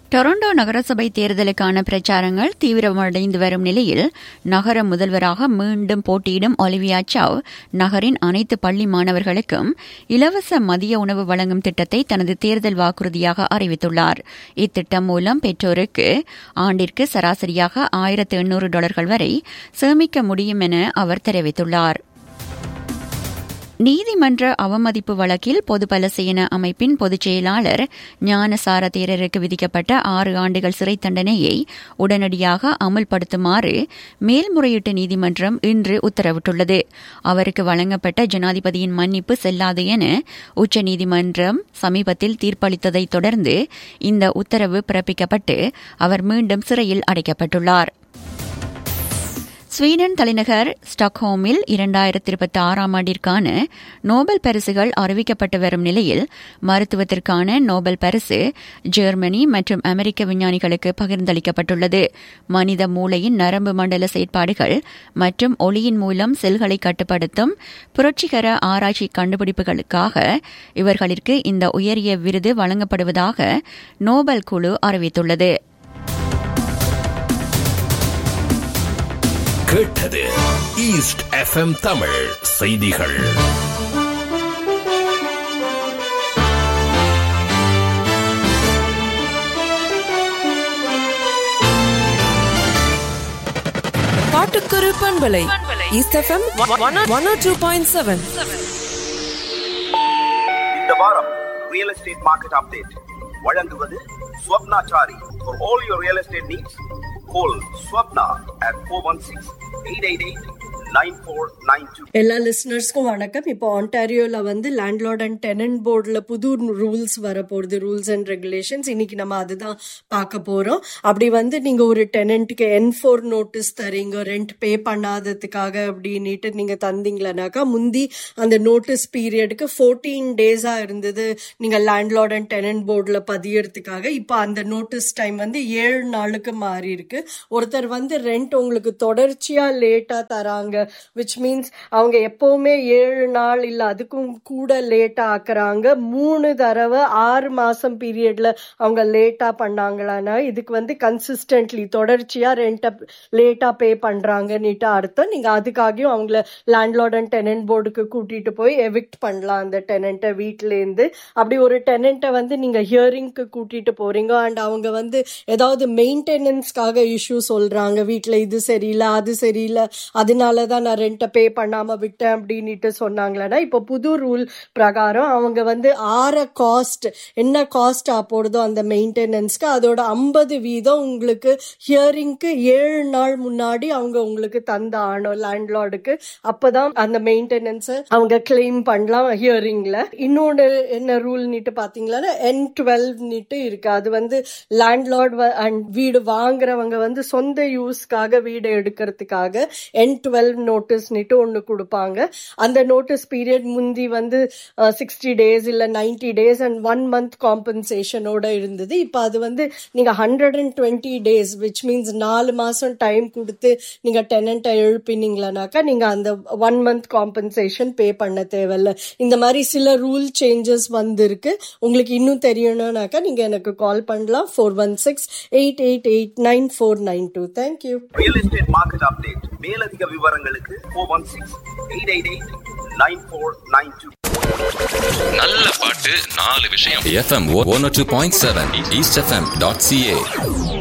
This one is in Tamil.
டொரண்டோ நகரசபை தேர்தலுக்கான பிரச்சாரங்கள் தீவிரமடைந்து வரும் நிலையில் நகர முதல்வராக மீண்டும் போட்டியிடும் ஒலிவியா சாவ் நகரின் அனைத்து பள்ளி மாணவர்களுக்கும் இலவச மதிய உணவு வழங்கும் திட்டத்தை தனது தேர்தல் வாக்குறுதியாக அறிவித்துள்ளார் இத்திட்டம் மூலம் பெற்றோருக்கு ஆண்டிற்கு சராசரியாக ஆயிரத்து எண்ணூறு டாலர்கள் வரை சேமிக்க முடியும் என அவர் தெரிவித்துள்ளார் நீதிமன்ற அவமதிப்பு வழக்கில் பொதுபல சேன அமைப்பின் பொதுச் செயலாளர் ஞானசார தேரருக்கு விதிக்கப்பட்ட ஆறு ஆண்டுகள் சிறை தண்டனையை உடனடியாக அமல்படுத்துமாறு மேல்முறையீட்டு நீதிமன்றம் இன்று உத்தரவிட்டுள்ளது அவருக்கு வழங்கப்பட்ட ஜனாதிபதியின் மன்னிப்பு செல்லாது என உச்சநீதிமன்றம் சமீபத்தில் தீர்ப்பளித்ததைத் தொடர்ந்து இந்த உத்தரவு பிறப்பிக்கப்பட்டு அவர் மீண்டும் சிறையில் அடைக்கப்பட்டுள்ளார் ஸ்வீடன் தலைநகர் ஸ்டாக்ஹோமில் இரண்டாயிரத்தி இருபத்தி ஆறாம் ஆண்டிற்கான நோபல் பரிசுகள் அறிவிக்கப்பட்டு வரும் நிலையில் மருத்துவத்திற்கான நோபல் பரிசு ஜெர்மனி மற்றும் அமெரிக்க விஞ்ஞானிகளுக்கு பகிர்ந்தளிக்கப்பட்டுள்ளது மனித மூளையின் நரம்பு மண்டல செயற்பாடுகள் மற்றும் ஒளியின் மூலம் செல்களை கட்டுப்படுத்தும் புரட்சிகர ஆராய்ச்சி கண்டுபிடிப்புகளுக்காக இவர்களிற்கு இந்த உயரிய விருது வழங்கப்படுவதாக நோபல் குழு அறிவித்துள்ளது கேட்டது ஈஸ்ட் எஃப்எம் தமிழ் செய்திகள் காட்டுக்குரு பண்பலை East FM one two point seven இந்த வாரம் ரியல் எஸ்டேட் மார்க்கெட் அப்டேட் வழங்குவது ஸ்வப்னாச்சாரி for all your real estate needs call Swapna at four one six eight eight eight nine four nine two எல்லா லிசனர்ஸ்க்கும் வணக்கம் இப்போ ஆன்டாரியோல வந்து லேண்ட்லார்ட் அண்ட் டெனன்ட் போர்டில் புது ரூல்ஸ் வரப்போகுது ரூல்ஸ் அண்ட் ரெகுலேஷன்ஸ் இன்னைக்கு நம்ம அதுதான் பார்க்க போறோம் அப்படி வந்து நீங்க ஒரு டெனண்ட்டுக்கு என் ஃபோர் நோட்டீஸ் தரீங்க ரெண்ட் பே பண்ணாததுக்காக அப்படின்னுட்டு நீங்க தந்தீங்களனாக்கா முந்தி அந்த நோட்டீஸ் பீரியடுக்கு ஃபோர்டீன் டேஸா இருந்தது நீங்க லேண்ட்லார்ட் அண்ட் டெனன்ட் போர்டில் பதியறதுக்காக இப்போ அந்த நோட்டீஸ் டைம் வந்து ஏழு நாளுக்கு மாறி இருக்கு ஒருத்தர் வந்து ரெண்ட் உங்களுக்கு தொடர்ச்சியா லேட்டா தராங்க விச் மீன்ஸ் அவங்க எப்பவுமே ஏழு நாள் இல்ல அதுக்கும் கூட லேட்டா ஆக்குறாங்க மூணு தடவை ஆறு மாசம் பீரியட்ல அவங்க லேட்டா பண்ணாங்களான்னா இதுக்கு வந்து கன்சிஸ்டன்ட்லி தொடர்ச்சியா ரெண்ட்டை லேட்டா பே பண்றாங்கன்னுட்டு அர்த்தம் நீங்க அதுக்காகவும் அவங்கள லேண்ட்லார்ட் அண்ட் டெனன்ட் போர்டுக்கு கூட்டிட்டு போய் எவிக்ட் பண்ணலாம் அந்த டெனண்ட்டை வீட்ல இருந்து அப்படி ஒரு டெனண்ட்டை வந்து நீங்க ஹியரிங்க்கு கூட்டிட்டு போறீங்க அண்ட் அவங்க வந்து ஏதாவது மெயின்டெனன்ஸ்க்காக இஷ்யூ சொல்றாங்க வீட்ல இது சரியில்லை அது சரியில்லை அதனால தான் நான் ரெண்ட்டை பே பண்ணாம விட்டேன் அப்படின்னுட்டு சொன்னாங்களேன்னா இப்போ புது ரூல் பிரகாரம் அவங்க வந்து ஆற காஸ்ட் என்ன காஸ்ட் போடுதோ அந்த மெயின்டெனன்ஸ்க்கு அதோட ஐம்பது வீதம் உங்களுக்கு ஹியரிங்க்கு ஏழு நாள் முன்னாடி அவங்க உங்களுக்கு தந்த ஆனோம் லேண்ட்லார்டுக்கு அப்பதான் அந்த மெயின்டெனன்ஸை அவங்க கிளைம் பண்ணலாம் ஹியரிங்ல இன்னொன்று என்ன ரூல் நீட்டு பாத்தீங்களா என் டுவெல் நீட்டு இருக்கு அது வந்து லேண்ட்லார்ட் அண்ட் வீடு வாங்குறவங்க வந்து சொந்த யூஸ்க்காக வீடு எடுக்கிறதுக்காக என் டுவெல் நோட்டீஸ்னுட்டு ஒன்று கொடுப்பாங்க அந்த நோட்டீஸ் பீரியட் முந்தி வந்து சிக்ஸ்டி டேஸ் இல்லை ninety days and one month காம்பன்சேஷனோட இருந்தது இப்போ அது வந்து நீங்கள் hundred and twenty days which means நாலு மாதம் டைம் கொடுத்து நீங்கள் டெனண்ட்டை எழுப்பினீங்களானாக்கா நீங்கள் அந்த ஒன் மந்த் காம்பன்சேஷன் பே பண்ண தேவையில்ல இந்த மாதிரி சில ரூல் சேஞ்சஸ் வந்திருக்கு உங்களுக்கு இன்னும் தெரியணும்னாக்கா நீங்கள் எனக்கு கால் பண்ணலாம் four one six eight eight eight nine four nine two thank you real estate market update மேலதிக விவரங்களுக்கு four one six eight eight eight nine four nine two நல்ல பாட்டு நாலு விஷயம் FM one two point seven East FM dot CA